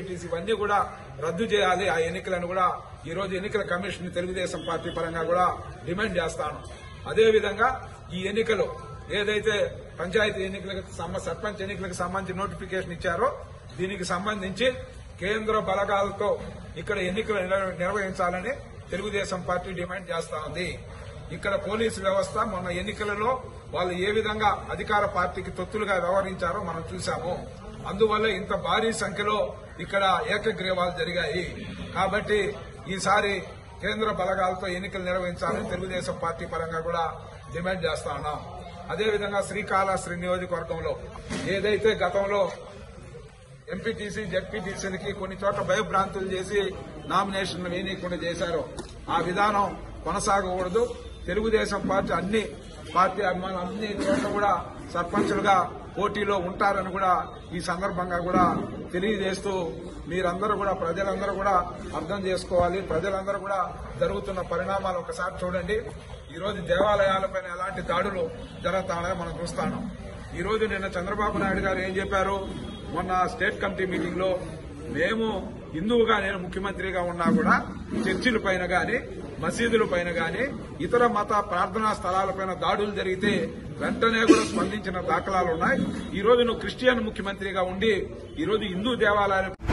MPTC ఇవన్నీ కూడా రద్దు చేయాలి ఆ ఎన్నికలను కూడా ఈ రోజు ఎన్నికల కమిషన్ తెలుగుదేశం పార్టీ పరంగా కూడా డిమాండ్ చేస్తాను అదేవిధంగా ఈ ఎన్నికలు ఏదైతే పంచాయతీ ఎన్నికలకు సంబ- సర్పంచ్ ఎన్నికలకు సంబంధించి నోటిఫికేషన్ ఇచ్చారో దీనికి సంబంధించి కేంద్ర బలగాలతో ఇక్కడ ఎన్నికలు నిర్వ- నిర్వహించాలని తెలుగుదేశం పార్టీ డిమాండ్ చేస్తా ఉంది ఇక్కడ పోలీసు వ్యవస్థ మొన్న ఎన్నికలలో వాళ్ళు ఏ విధంగా అధికార పార్టీకి తొత్తులుగా వ్యవహరించారో మనం చూశాము అందువల్ల ఇంత భారీ సంఖ్యలో ఇక్కడ ఏకగ్రీవాలు జరిగాయి కాబట్టి ఈసారి కేంద్ర బలగాలతో ఎన్నికలు నిర్వహించాలని తెలుగుదేశం పార్టీ పరంగా కూడా డిమాండ్ చేస్తా ఉన్నాం అదేవిధంగా శ్రీకాళహస్తి నియోజకవర్గంలో ఏదైతే గతంలో ఎంపీటీసీ జడ్పీటీసీలకి కొన్ని చోట్ల భయభ్రాంతులు చేసి నామినేషన్లు వేయనీయకుండా చేశారు ఆ విధానం కొనసాగకూడదు తెలుగుదేశం పార్టీ అన్ని పార్టీ అభిమానులు అన్ని చోట్ల కూడా సర్పంచులుగా పోటీలో ఉంటారని కూడా ఈ సందర్భంగా కూడా తెలియజేస్తూ మీరందరూ కూడా ప్రజలందరూ కూడా అర్థం చేసుకోవాలి ప్రజలందరూ కూడా జరుగుతున్న పరిణామాలు ఒకసారి చూడండి ఈ రోజు దేవాలయాలపైన ఎలాంటి దాడులు జరుగుతాయో మనం చూస్తాను ఈ రోజు నిన్న చంద్రబాబు నాయుడు గారు ఏం చెప్పారు మొన్న స్టేట్ కమిటీ మీటింగ్ లో మేము హిందువుగా నేను ముఖ్యమంత్రిగా ఉన్నా కూడా చర్చిల పైన గాని మసీదుల పైన గాని ఇతర మత ప్రార్థనా స్థలాలపైన దాడులు జరిగితే వెంటనే కూడా స్పందించిన దాఖలాలు ఉన్నాయి ఈ రోజు నువ్వు క్రిస్టియన్ ముఖ్యమంత్రిగా ఉండి ఈ రోజు హిందూ దేవాలయాలు